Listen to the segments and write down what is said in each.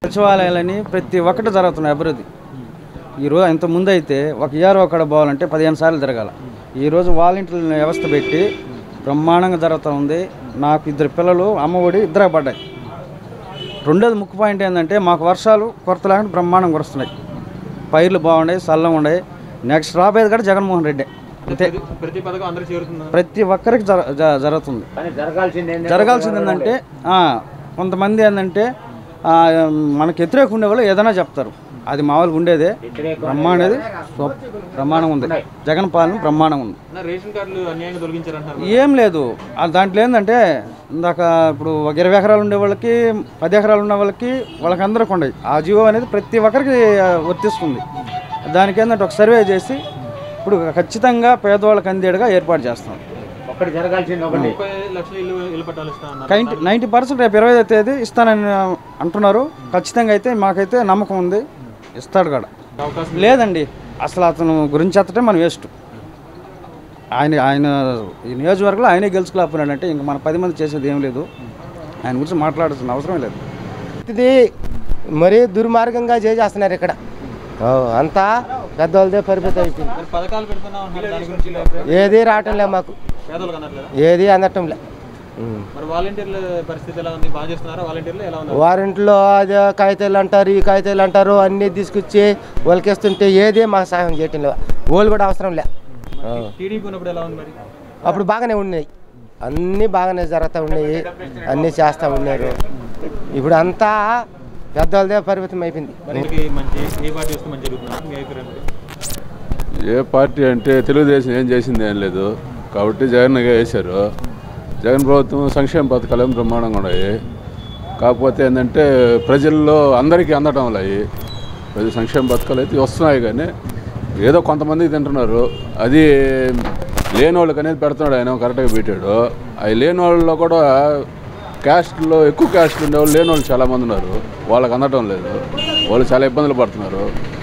సచివాలయాలని ప్రతి ఒక్కటి జరుగుతున్నాయి అభివృద్ధి ఈరోజు ఇంత ముందు అయితే ఒక ఇయర్ అక్కడ పోవాలంటే పదిహేను సార్లు తిరగాల ఈరోజు వాలంటీర్ల వ్యవస్థ పెట్టి బ్రహ్మాండంగా జరుగుతూ ఉంది నాకు ఇద్దరు పిల్లలు అమ్మఒడి ఇద్దరే పడ్డాయి రెండోది ముఖ్య పాయింట్ ఏంటంటే మాకు వర్షాలు కొరత లేకుండా బ్రహ్మాండంగా కురుస్తున్నాయి పైర్లు బాగున్నాయి చల్లంగా ఉన్నాయి నెక్స్ట్ రాబోయేది కూడా జగన్మోహన్ రెడ్డి అంతే ప్రతి- ప్రతి పథకం అందరికి చేరుతుందా ప్రతి ఒక్కరికి జర జ- జరుగుతుంది జరగాల్సింది ఏంటంటే ఆ, కొంతమంది ఏంటంటే ఆ, మనకి వ్యతిరేక ఉండే వాళ్ళు ఏదైనా చెప్తారు అది మామూలుగా ఉండేదే బ్రహ్మాండది సూప్- బ్రహ్మాండం ఉంది జగన్ పాలన బ్రహ్మాండం ఉంది నా రేషన్ కార్డులు అన్యాయంగా తొలగించారంటారు ఏం లేదు ఆ దాంట్లో ఏంటంటే ఇందాక ఇప్పుడు ఒక ఇరవై ఎకరాలు ఉండే వాళ్ళకి పది ఎకరాలు ఉన్న వాళ్ళకి వాళ్ళకి అందరికి ఉండవు ఆ జీవో అనేది ప్రతి ఒక్కరికి ఆ, వర్తిస్తుంది దానికి ఏంటంటే ఒక సర్వే చేసి ఇప్పుడు ఖచ్చితంగా పేదవాళ్ళకి అందేడుగా ఏర్పాటు చేస్తాం ముప్పై లక్షల ఇల్లు ఇల్లు పట్టాలు ఇస్తా అన్నారు నైంటీ నైంటీ పర్సెంట్ రేపు ఇరవై తేదీ ఇస్తానని అంటున్నారు ఖచ్చితంగా అయితే మాకైతే నమ్మకం ఉంది ఇస్తాడు కూడా అవకాశం లేదండి అసలు అతను గురించి ఎత్తటే మనం వేస్ట్ ఆయన ఆయన ఈ నియోజకవర్గంలో ఆయనే గెలుచుకోలేకపోయినాడంటే ఇంక మన పది మంది చేసేది ఏం లేదు ఆయన గురించి మాట్లాడాల్సిన అవసరం లేదు ఇది మరీ దుర్మార్గంగా చేసేస్తున్నారు ఇక్కడ ఓ, అంతా పెద్దవాళ్ళదే పరిమితం అయిపోయింది మరి పథకాలు పెడుతున్నాం అంటున్నారు దాని గురించి మీ అభిప్రాయం? ఏది రావటం లే మాకు పేదలకు అన్నట్లేదా ఏది అందటం లే ఉం. మరి వాలంటీర్ల పరిస్థితి ఎలా ఉంది బాగా చేస్తున్నారా వాలంటీర్లు ఎలా ఉన్నారు వారింట్లో అదే కాగితాలు అంటారు ఈ కాగితాలు అంటారు అన్నీ తీసుకొచ్చి వాళ్ళకేస్తుంటే ఏది మాకు సహాయం చేయటం లేదు వాళ్ళు కూడా అవసరం లే ఆ. టీడీపీ ఉన్నప్పుడు ఎలా ఉంది మరి అప్పుడు బాగానే ఉన్నాయి అన్నీ బాగానే జరుగుతూ ఉన్నాయి అన్నీ చేస్తూ ఉన్నారు ఇప్పుడు అంతా పెద్దవాళ్ళదే పరిమితం అయిపోయింది మనకి మంచి ఏ పార్టీ వస్తే మంచి జరుగుతుంది మీ అభిప్రాయం ఏంటి? ఏ పార్టీ అంటే తెలుగుదేశం ఏం చేసింది ఏం లేదు కాబట్టి జగన్గా వేశారు జగన్ ప్రభుత్వం సంక్షేమ పథకాలు ఏం బ్రహ్మాండంగా ఉన్నాయి కాకపోతే ఏంటంటే ప్రజల్లో అందరికీ అందడం ఉన్నాయి ప్రతి సంక్షేమ పథకాలు అయితే వస్తున్నాయి కానీ ఏదో కొంతమందికి తింటున్నారు అది లేని వాళ్ళకి అనేది పెడుతున్నాడు ఆయన కరెక్ట్గా పెట్టాడు అవి లేని వాళ్ళలో కూడా క్యాస్ట్లో ఎక్కువ క్యాస్ట్లు ఉండేవాళ్ళు లేని వాళ్ళు చాలామంది ఉన్నారు వాళ్ళకి అందడం లేదు వాళ్ళు చాలా ఇబ్బందులు పడుతున్నారు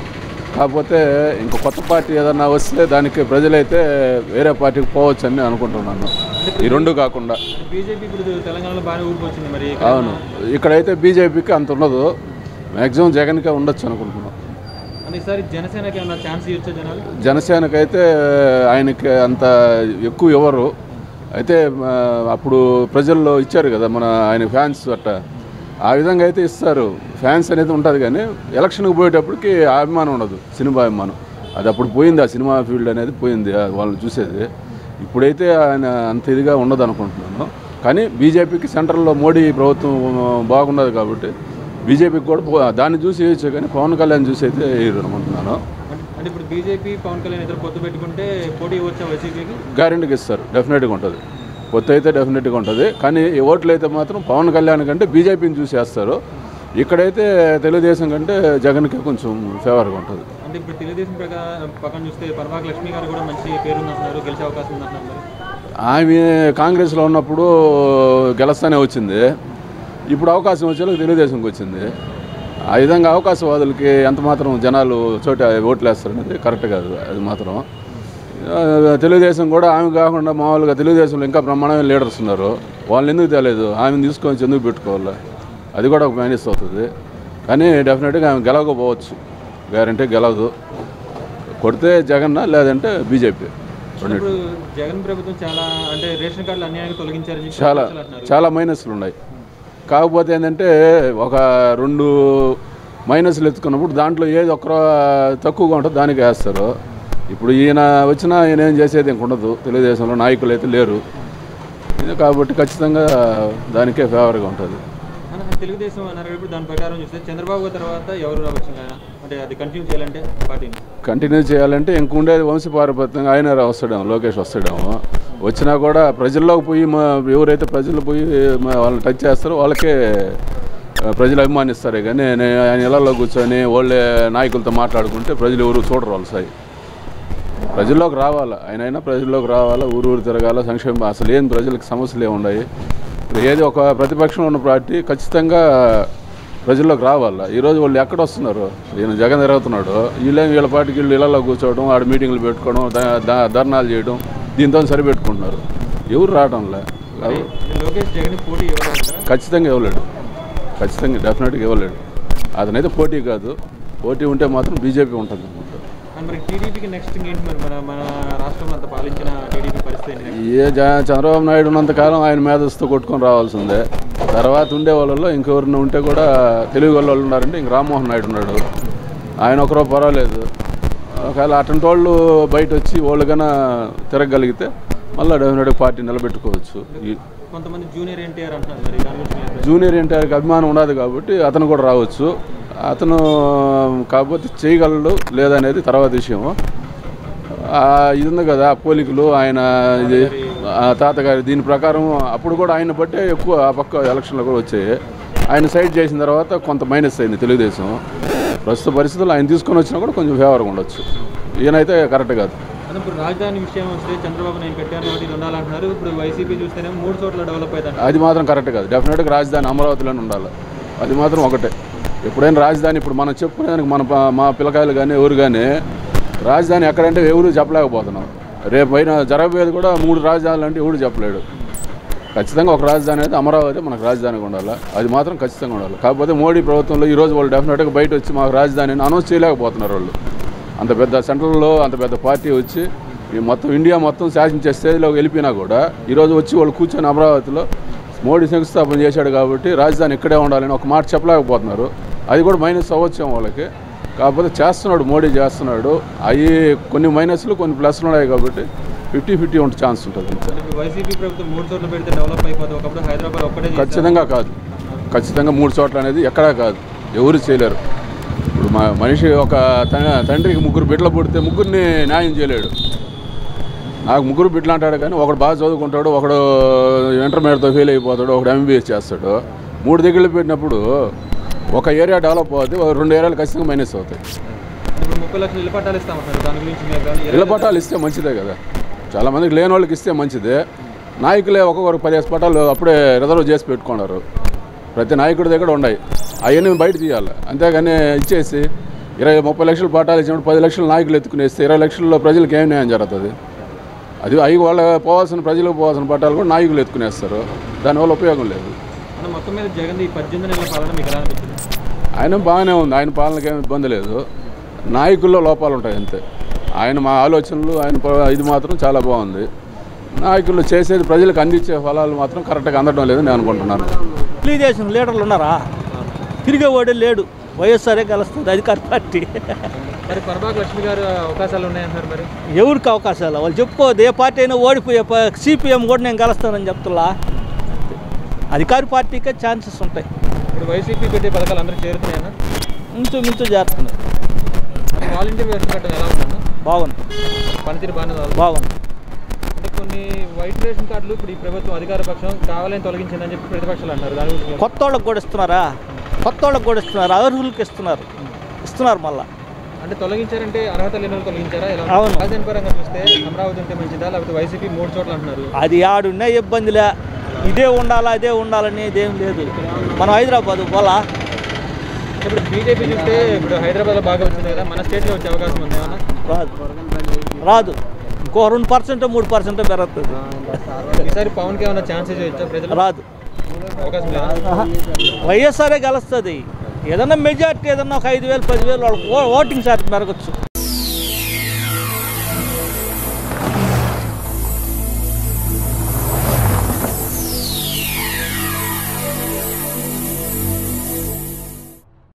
కాకపోతే ఇంకో కొత్త పార్టీ ఏదన్నా వస్తే దానికి ప్రజలైతే వేరే పార్టీకి పోవచ్చు అని అనుకుంటున్నాను ఈ రెండు కాకుండా బీజేపీ ఇప్పుడు తెలంగాణలో బాగానే ఊరికి వచ్చింది మరి అవును ఇక్కడైతే బీజేపీకి అంత ఉండదు మ్యాక్సిమం జగన్కే ఉండొచ్చు అనుకుంటున్నాం అని ఈసారి జనసేనకి ఏమన్నా ఛాన్స్ ఇవ్వచ్చా జనాలు జనసేనకైతే ఆయనకి అంత ఎక్కువ ఇవ్వరు అయితే ఆ, అప్పుడు ప్రజల్లో ఇచ్చారు కదా మన ఆయన ఫ్యాన్స్ అట్ట ఆ విధంగా అయితే ఇస్తారు ఫ్యాన్స్ అనేది ఉంటుంది కానీ ఎలక్షన్కి పోయేటప్పటికి ఆ అభిమానం ఉండదు సినిమా అభిమానం అది అప్పుడు పోయింది ఆ సినిమా ఫీల్డ్ అనేది పోయింది ఆ వాళ్ళు చూసేది ఇప్పుడైతే ఆయన అంత ఇదిగా ఉండదు అనుకుంటున్నాను కానీ బీజేపీకి సెంట్రల్లో మోడీ ప్రభుత్వం బాగున్నది కాబట్టి బీజేపీకి కూడా పో- దాన్ని చూసి వేయచ్చు కానీ పవన్ కళ్యాణ్ చూసి అయితే వేయరు అనుకుంటున్నాను అంటే- అంటే ఇప్పుడు బీజేపీ పవన్ కళ్యాణ్ ఇద్దరు పొత్తు పెట్టుకుంటే పోటీ వచ్చా వైసీపీకి గ్యారెంటీకి ఇస్తారు డెఫినెట్గా ఉంటుంది కొత్త అయితే డెఫినెట్గా ఉంటుంది కానీ ఈ ఓట్లు అయితే మాత్రం పవన్ కళ్యాణ్ కంటే బీజేపీని చూసి వేస్తారు ఇక్కడైతే తెలుగుదేశం కంటే జగన్కి కొంచెం ఫేవర్గా ఉంటుంది అంటే ఇప్పుడు తెలుగుదేశం ప్రకారం పక్కన చూస్తే పరమాక లక్ష్మి గారు కూడా మంచి పేరు ఉందంటున్నారు గెలిచే అవకాశం ఉందంటున్నారు మరి ఆమె కాంగ్రెస్లో ఉన్నప్పుడు గెలుస్తానే వచ్చింది ఇప్పుడు అవకాశం వచ్చేందుకు తెలుగుదేశంకి వచ్చింది ఆ విధంగా అవకాశవాదులకి ఎంత మాత్రం జనాలు చోట ఓట్లు వేస్తారనేది కరెక్ట్ కాదు అది మాత్రం ఆ, తెలుగుదేశం కూడా ఆమె కాకుండా మామూలుగా తెలుగుదేశంలో ఇంకా బ్రహ్మాండమైన లీడర్స్ ఉన్నారు వాళ్ళని ఎందుకు తెలియదు ఆమెను తీసుకొని వచ్చి ఎందుకు పెట్టుకోవాలి అది కూడా ఒక మైనస్ అవుతుంది కానీ డెఫినెట్గా ఆమె గెలవకపోవచ్చు గ్యారంటీ గెలవదు కొడితే జగన్న లేదంటే బీజేపీ ఇప్పుడు జగన్ ప్రభుత్వం చాలా అంటే రేషన్ కార్డులు అన్యాయంగా తొలగించారని చెప్పి చాలా ప్రతిపక్షాలు అంటున్నారు చాలా మైనస్లు ఉన్నాయి కాకపోతే ఏంటంటే ఒక రెండు మైనస్లు ఎత్తుకున్నప్పుడు దాంట్లో ఏది ఒక్క తక్కువగా ఉంటుందో దానికి వేస్తారు ఇప్పుడు ఈయన వచ్చినా ఈయన ఏం చేసేది ఇంక ఉండదు తెలుగుదేశంలో నాయకులు అయితే లేరు ఇది కాబట్టి ఖచ్చితంగా దానికే ఫేవర్గా ఉంటుంది మన తెలుగుదేశం అన్నారు ఇప్పుడు దాని ప్రకారం చూస్తే చంద్రబాబు తర్వాత ఎవరు రావచ్చు ఇంకా? అంటే అది కంటిన్యూ చేయాలంటే పార్టీని కంటిన్యూ చేయాలంటే ఇంక ఉండేది వంశపారపత్యంగా ఆయన వస్తాడేమో లోకేష్ వస్తాడేమో వచ్చినా కూడా ప్రజల్లోకి పోయి మా ఎవరైతే ప్రజలు పోయి మా వాళ్ళని టచ్ చేస్తారో వాళ్ళకే ఆ, ప్రజలు అభిమానిస్తారే కానీ నే- ఆయన ఇళ్లలో కూర్చొని వాళ్ళే నాయకులతో మాట్లాడుకుంటే ప్రజలు ఎవరు చూడరు వాళ్ళ సాయి ప్రజల్లోకి రావాలా ఆయన అయినా ప్రజల్లోకి రావాలా ఊరు ఊరు తిరగాల సంక్షేమ అసలు ఏం ప్రజలకు సమస్యలు ఏమున్నాయి ఇప్పుడు ఏది ఒక ప్రతిపక్షంలో ఉన్న పార్టీ ఖచ్చితంగా ప్రజల్లోకి రావాలా ఈరోజు వాళ్ళు ఎక్కడ వస్తున్నారు ఈయన జగన్ తిరుగుతున్నాడు వీళ్ళేం వీళ్ళ పార్టీకి వీళ్ళు ఇళ్లలో కూర్చోవడం ఆడ మీటింగ్లు పెట్టుకోవడం ద- ద- ధర్నాలు చేయడం దీంతో సరిపెట్టుకుంటున్నారు ఎవరు రావడంలే అంటే లోకేష్ జగన్ పోటీ ఎవరు అంటారా ఖచ్చితంగా ఇవ్వలేడు ఖచ్చితంగా డెఫినెట్గా ఇవ్వలేడు అతనైతే పోటీ కాదు పోటీ ఉంటే మాత్రం బీజేపీ ఉంటుంది అనమాట అండ్ మరి టీడీపీకి నెక్స్ట్ ఏంటి మరి మన మన రాష్ట్రంలో అంత పాలించిన టీడీపీ పరిస్థితి ఏంటి next? ఏ జ- చంద్రబాబు నాయుడు ఉన్నంతకాలం ఆయన మేధస్తో కొట్టుకొని రావాల్సిందే తర్వాత ఉండే వాళ్ళలో ఇంకెవరిని ఉంటే కూడా తెలుగు వాళ్ళు ఉన్నారంటే ఇంక రామ్మోహన్ నాయుడు ఉన్నాడు ఆయన ఒకరో పర్వాలేదు ఒకవేళ అటువంటి వాళ్ళు బయట వచ్చి వాళ్ళు కన్నా తిరగగలిగితే మళ్ళీ డెఫినెట్గా పార్టీ నిలబెట్టుకోవచ్చు ఈ కొంతమంది జూనియర్ ఎన్టీఆర్ అంటున్నారు మరి దాని గురించి మీ అభిప్రాయం? జూనియర్ ఎన్టీఆర్కి అభిమానం ఉండదు కాబట్టి అతను కూడా రావచ్చు అతను కాకపోతే చేయగలడు లేదనేది తర్వాత విషయం ఆ, ఇది ఉంది కదా పోలికలు ఆయన ఇది ఆ తాతగారి దీని ప్రకారం అప్పుడు కూడా ఆయన బట్టే ఎక్కువ ఆ పక్క ఎలక్షన్లో కూడా వచ్చాయి ఆయన సైడ్ చేసిన తర్వాత కొంత మైనస్ అయింది తెలుగుదేశం ప్రస్తుత పరిస్థితుల్లో ఆయన తీసుకొని వచ్చినా కూడా కొంచెం ఫేవర్గా ఉండొచ్చు ఈయనైతే కరెక్ట్ కాదు అదే ఇప్పుడు రాజధాని విషయం వస్తే చంద్రబాబు నేను పెట్టాను కాబట్టి ఇది ఉండాలంటున్నారు ఇప్పుడు వైసీపీ చూస్తేనే మూడు చోట్ల డెవలప్ అవుతాను అది మాత్రం కరెక్ట్ కాదు డెఫినెట్గా రాజధాని అమరావతిలోనే ఉండాలి అది మాత్రం ఒకటే ఎప్పుడైనా రాజధాని ఇప్పుడు మనం చెప్పుకునేదానికి మన ప- మా పిల్లకాయలు కానీ ఎవరు కానీ రాజధాని ఎక్కడంటే ఎవరు చెప్పలేకపోతున్నాం రేపు పైన జరగబోయేది కూడా మూడు రాజధానులు అంటే ఎవరు చెప్పలేడు ఖచ్చితంగా ఒక రాజధాని అయితే అమరావతి మనకు రాజధానిగా ఉండాలి అది మాత్రం ఖచ్చితంగా ఉండాలి కాకపోతే మోడీ ప్రభుత్వంలో ఈరోజు వాళ్ళు డెఫినెట్గా బయట వచ్చి మాకు రాజధాని అని అనౌన్స్ చేయలేకపోతున్నారు వాళ్ళు అంత పెద్ద సెంట్రల్లో అంత పెద్ద పార్టీ వచ్చి ఈ మొత్తం ఇండియా మొత్తం శాసించే స్టేజ్లోకి వెళ్ళిపోయినా కూడా ఈరోజు వచ్చి వాళ్ళు కూర్చొని అమరావతిలో మోడీ శంకుస్థాపన చేశాడు కాబట్టి రాజధాని ఇక్కడే ఉండాలని ఒక మాట చెప్పలేకపోతున్నారు అది కూడా మైనస్ అవ్వచ్చు వాళ్ళకి కాకపోతే చేస్తున్నాడు మోడీ చేస్తున్నాడు అవి కొన్ని మైనస్లు కొన్ని ప్లస్లు ఉన్నాయి కాబట్టి ఫిఫ్టీ ఫిఫ్టీ ఉంటే ఛాన్స్ ఉంటుంది అంతే ఇప్పుడు వైసీపీ ప్రభుత్వం మూడు చోట్ల పెడితే డెవలప్ అయిపోతుంది ఒకప్పుడు హైదరాబాద్ ఒక్కటే చేశారు. ఖచ్చితంగా కాదు ఖచ్చితంగా మూడు చోట్ల అనేది ఎక్కడా కాదు ఎవరు చేయలేరు ఇప్పుడు మా మనిషి ఒక త- తండ్రికి ముగ్గురు బిడ్డలు పుడితే ముగ్గురిని న్యాయం చేయలేడు నాకు ముగ్గురు బిడ్డలు అంటాడు కానీ ఒకడు బాగా చదువుకుంటాడు ఒకడు ఇంటర్మీడియట్తో ఫెయిల్ అయిపోతాడు ఒకడు ఎంబీబీఎస్ చేస్తాడు మూడు దగ్గరలు పెట్టినప్పుడు ఒక ఏరియా డెవలప్ అవుతుంది ఒక రెండు ఏరియాలు ఖచ్చితంగా మైనస్ అవుతాయి ఇప్పుడు ముప్పై లక్షలు ఇల్లు పట్టాలు ఇస్తామంటారు దాని గురించి మీరు కానీ ఇళ్ళ పట్టాలు ఇస్తే మంచిదే కదా చాలామందికి లేని వాళ్ళకి ఇస్తే మంచిదే నాయకులే ఒక్కొక్కరు పదిహేను పట్టాలు అప్పుడే రిజర్వ్ చేసి పెట్టుకున్నారు ప్రతి నాయకుడి దగ్గర ఉన్నాయి అవన్నీ బయట తీయాలి అంతేగాని ఇచ్చేసి ఇరవై ముప్పై లక్షలు పట్టాలు ఇచ్చినప్పుడు పది లక్షలు నాయకులు ఎత్తుకునేస్తే ఇరవై లక్షల్లో ప్రజలకు ఏం న్యాయం జరుగుతుంది అది అవి వాళ్ళ పోవాల్సిన ప్రజలకు పోవాల్సిన పట్టాలు కూడా నాయకులు ఎత్తుకునేస్తారు దానివల్ల ఉపయోగం లేదు అంటే మొత్తం మీద జగన్ ఈ పద్దెనిమిది నెలల పాలన మీకు ఎలా అనిపించింది ఆయన బాగానే ఉంది ఆయన పాలనకి ఏమి ఇబ్బంది లేదు నాయకుల్లో లోపాలు ఉంటాయి అంతే ఆయన మా ఆలోచనలు ఆయన ప- ఇది మాత్రం చాలా బాగుంది నాయకులు చేసేది ప్రజలకు అందించే ఫలాలు మాత్రం కరెక్ట్గా అందడం లేదని నేను అనుకుంటున్నాను తెలుగుదేశం లీడర్లు ఉన్నారా తిరిగేవాడే లేడు వైఎస్ఆర్ఏ కలుస్తుంది అధికార పార్టీ మరి పరబాక లక్ష్మి గారు అవకాశాలు ఉన్నాయంటున్నారు మరి ఎవరికి అవకాశాలు వాళ్ళు చెప్పుకోవద్దు ఏ పార్టీ అయినా ఓడిపోయే సిపిఎం కూడా నేను కలుస్తానని చెప్తున్నా అధికార పార్టీకే ఛాన్సెస్ ఉంటాయి ఇప్పుడు వైసీపీ పెట్టే పథకాలు అందరూ చేరుతున్నాయన్నా ఇంచు మించు చేస్తుంది వాలంటీర్ వ్యవస్థ కట్టడం ఎలా ఉందన్న బాగుంది పనితీరు బాగానే ఉంది. బాగుంది అంటే కొన్ని వైట్ రేషన్ కార్డులు ఇప్పుడు ఈ ప్రభుత్వం అధికార పక్షం కావాలని తొలగించిందని చెప్పి ప్రతిపక్షాలు అంటారు దాని గురించి కొత్త వాళ్ళకి కూడా ఇస్తున్నారా కొత్త వాళ్ళకి కూడా ఇస్తున్నారు అర్హులకి ఇస్తున్నారు ఇస్తున్నారు మళ్ళా అంటే తొలగించారంటే అర్హత లేని వాళ్ళు తొలగించారా ఎలా అవును. రాజధాని పరంగా చూస్తే అమరావతి ఉంటే మంచిదా లేకపోతే వైసీపీ మూడు చోట్ల అంటున్నారు అది ఆడున్నా ఇబ్బందిలే ఇదే ఉండాలా అదే ఉండాలని ఇదేం లేదు మనం హైదరాబాద్ పోలా ఇప్పుడు బీజేపీ చూస్తే ఇప్పుడు హైదరాబాద్లో బాగా వచ్చింది కదా మన స్టేట్లో వచ్చే అవకాశం ఉంది ఏమన్నా రాదు రాదు ఇంకో రెండు పర్సెంట్ మూడు పర్సెంట్ పెరుగుతుంది ఈసారి పవన్కి ఏమైనా ఛాన్సెస్ ఇచ్చా ప్రజలు రాదు అవకాశం లేదా వైఎస్ఆర్ఏ గెలుస్తుంది ఏదన్నా మెజార్టీ ఏదన్నా ఒక ఐదు వేలు పదివేలు వాళ్ళకి ఓ- ఓటింగ్ శాతం పెరగచ్చు